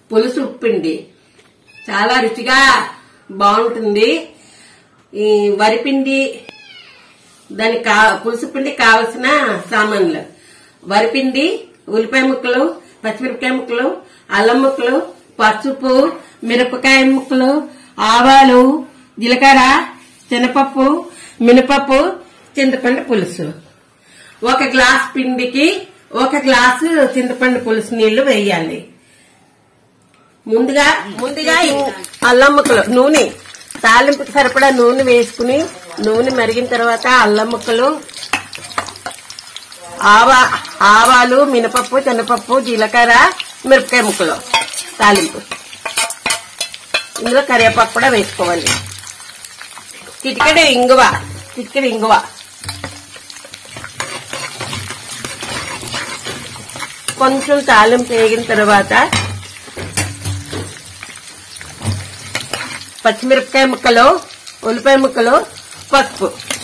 పులుసు ఉప్పిండి చాలా రుచిగా బాగుంటుంది ఈ వరిపిండి దానికి కా పులుసు పిండి కావలసిన సామాన్లు వరిపిండి ఉల్లిపాయ ముక్కలు పచ్చిమిరపకాయ ముక్కలు అల్లం ముక్కలు పసుపు మిరపకాయ ముక్కలు ఆవాలు జీలకర్ర శనపప్పు మినపప్పు చింతపండు పులుసు ఒక గ్లాస్ పిండికి ఒక గ్లాసు చింతపండు పులుసు నీళ్లు వేయాలి ముందుగా ముందుగా ఈ అల్లం ముక్కలు నూనె తాలింపుకి సరిపడా నూనె వేసుకుని నూనె మరిగిన తర్వాత అల్లం ముక్కలు ఆవా ఆవాలు మినపప్పు శనగపప్పు జీలకర్ర మిరపకాయ ముక్కలు తాలింపు ఇందులో కరివేపాకు కూడా వేసుకోవాలి చిటికెడు ఇంగువ చిటికెడు ఇంగువ కొంచెం తాలింపు వేగిన తర్వాత పచ్చిమిరపకాయ ముక్కలు ఉల్లిపాయ ముక్కలు పసుపు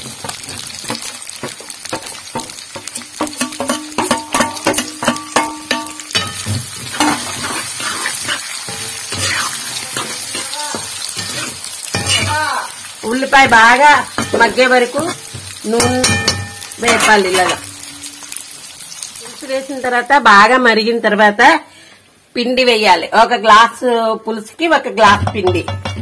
ఉల్లిపాయ బాగా మగ్గే వరకు నూనె వేపాలి ఇలాగా పులుసు వేసిన తర్వాత బాగా మరిగిన తర్వాత పిండి వేయాలి ఒక గ్లాసు పులుసుకి ఒక గ్లాస్ పిండి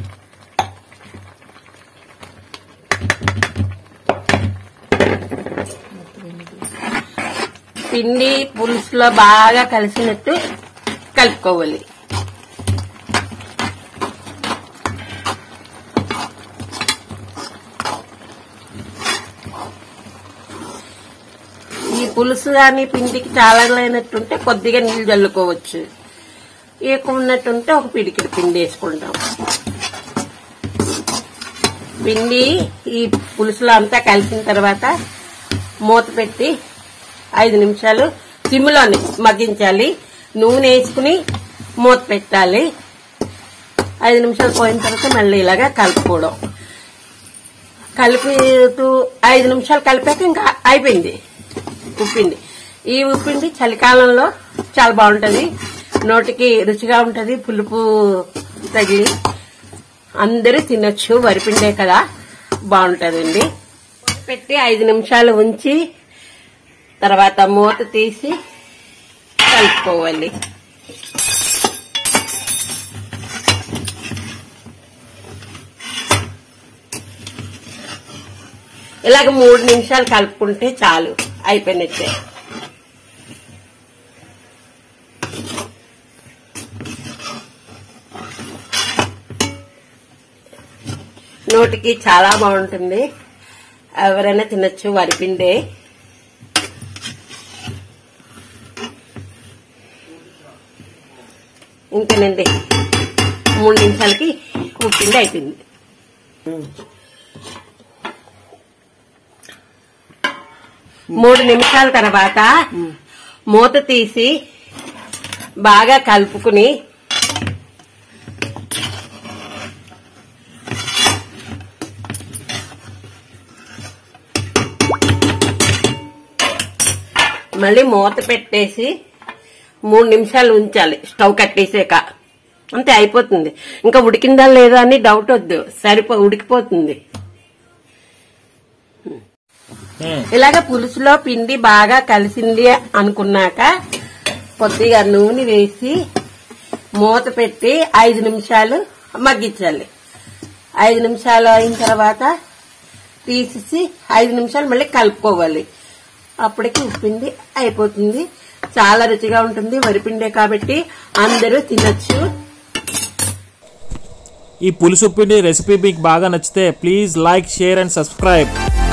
పిండి పులుసులో బాగా కలిసినట్టు కలుపుకోవాలి ఈ పులుసు కానీ పిండికి చాలా లేనట్టుంటే కొద్దిగా నీళ్ళు చల్లుకోవచ్చు ఎక్కువ ఉన్నట్టుంటే ఒక పిడికిడి పిండి వేసుకుంటాం పిండి ఈ పులుసులో అంతా కలిసిన తర్వాత మూత పెట్టి ఐదు నిమిషాలు సిమ్లోనే మగ్గించాలి నూనె వేసుకుని మూత పెట్టాలి ఐదు నిమిషాలు పోయిన తర్వాత మళ్ళీ ఇలాగా కలుపుకోవడం కలుపుతూ ఐదు నిమిషాలు కలిపాక ఇంకా అయిపోయింది ఉప్పిండి ఈ ఉప్పిండి చలికాలంలో చాలా బాగుంటది నోటికి రుచిగా ఉంటది పులుపు తగిలి అందరూ తినొచ్చు వరిపిండే కదా బాగుంటదండి పెట్టి ఐదు నిమిషాలు ఉంచి తర్వాత మూత తీసి కలుపుకోవాలి ఇలాగ మూడు నిమిషాలు కలుపుకుంటే చాలు అయిపోయినట్టే నోటికి చాలా బాగుంటుంది ఎవరైనా తినొచ్చు వరిపిండే ఇంకేనండి మూడు నిమిషాలకి ఉప్పిండి అయిపోయింది మూడు నిమిషాల తర్వాత మూత తీసి బాగా కలుపుకుని మళ్ళీ మూత పెట్టేసి మూడు నిమిషాలు ఉంచాలి స్టవ్ కట్టేసాక అంతే అయిపోతుంది ఇంకా ఉడికిందా లేదా అని డౌట్ వద్దు సరిపో ఉడికిపోతుంది ఇలాగ పులుసులో పిండి బాగా కలిసింది అనుకున్నాక కొద్దిగా నూనె వేసి మూత పెట్టి ఐదు నిమిషాలు మగ్గించాలి ఐదు నిమిషాలు అయిన తర్వాత తీసేసి ఐదు నిమిషాలు మళ్ళీ కలుపుకోవాలి అప్పటికి ఉప్పిండి అయిపోతుంది చాలా రుచిగా ఉంటుంది వరిపిండే కాబట్టి అందరూ తినొచ్చు ఈ పులుసు పిండి రెసిపీ మీకు బాగా నచ్చితే please like share and subscribe